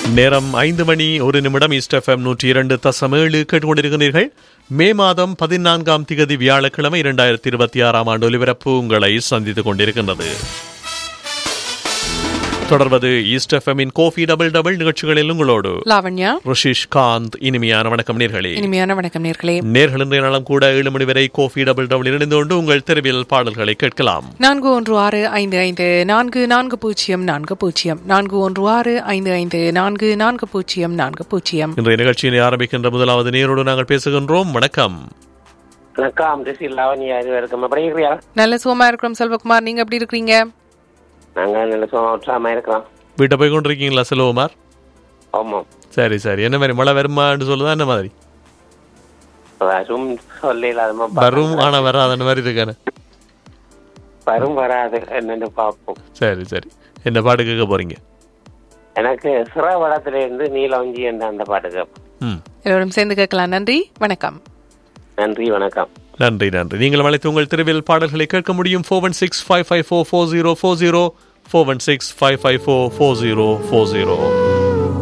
நேரம் ஐந்து மணி ஒரு நிமிடம் ஈஸ்ட் எஃப்எம் நூற்றி இரண்டு தசம் ஏழு கேட்டுக்கொண்டிருக்கிறீர்கள் மே மாதம் பதினான்காம் திகதி வியாழக்கிழமை இரண்டாயிரத்தி இருபத்தி ஆறாம் ஆண்டு ஒலிபரப்பு உங்களை சந்தித்துக் கொண்டிருக்கின்றது தொடர்வது ஈஸ்ட் எஃப்எம்மின் கோஃபி டபுள் டபுள் நிகழ்ச்சிகளில் உங்களோடு லாவண்யா ருஷிஷ் காந்த் இனிமையான வணக்கம் நேர்களே இனிமையான வணக்கம் நேர்களே நேர்கள் இன்றைய நாளும் கூட ஏழு மணி வரை கோஃபி டபுள் டபுள் இணைந்து கொண்டு உங்கள் தெருவில் பாடல்களை கேட்கலாம் நான்கு ஒன்று ஆறு ஐந்து ஐந்து நான்கு நான்கு பூஜ்ஜியம் நான்கு பூஜ்ஜியம் நான்கு ஒன்று ஆறு ஐந்து ஐந்து நான்கு நான்கு பூஜ்ஜியம் நான்கு பூஜ்ஜியம் இன்றைய நிகழ்ச்சியினை ஆரம்பிக்கின்ற முதலாவது நேரோடு நாங்கள் பேசுகின்றோம் வணக்கம் வணக்கம் திஸ் லாவண்யா இது வரைக்கும் எப்படி இருக்கிறியா நல்ல சுகமா இருக்கிறோம் செல்வகுமார் நீங்க எப்படி இருக்கிறீங்க நாங்க நல்ல சும்மா உற்சாகமா இருக்கிறோம் வீட்டை போய் கொண்டிருக்கீங்களா செல்வகுமார் ஆமாம் சரி சரி என்ன மாதிரி மழை வருமான்னு சொல்லுதா என்ன மாதிரி வரும் சொல்ல இல்லாதமா வரும் ஆனா வராத அந்த மாதிரி இருக்கானே வரும் வராது என்னன்னு பார்ப்போம் சரி சரி என்ன பாட்டு கேட்க போறீங்க எனக்கு சிறவடத்துல இருந்து நீலவஞ்சி என்ற அந்த பாட்டு கேட்போம் ம் எல்லோரும் சேர்ந்து கேட்கலாம் நன்றி வணக்கம் நன்றி வணக்கம் நன்றி நன்றி நீங்கள் அழைத்து உங்கள் தெருவில் பாடல்களை கேட்க முடியும் four one six five five four four zero four zero four one six five five four four zero four zero